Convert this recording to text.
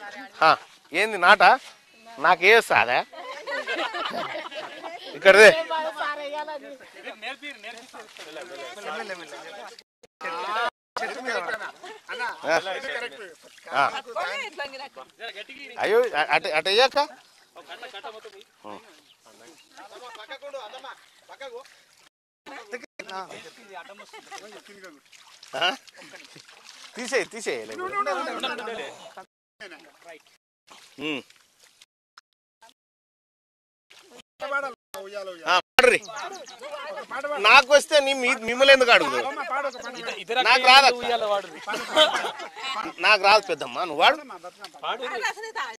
ఆ, ఏంది నాట నాకే సాదా ఇక్కడదే ఆ. అయ్యో అట అట అయ్యాక తీసేయి తీసేయాలి పాడరి నాకు వస్తే నీ మీ- మిమ్మల్ని ఎందుకు అడుగుదు నాకు రాదు అక్క. నాకు రాదు పెద్దమ్మ నువ్వు వాడు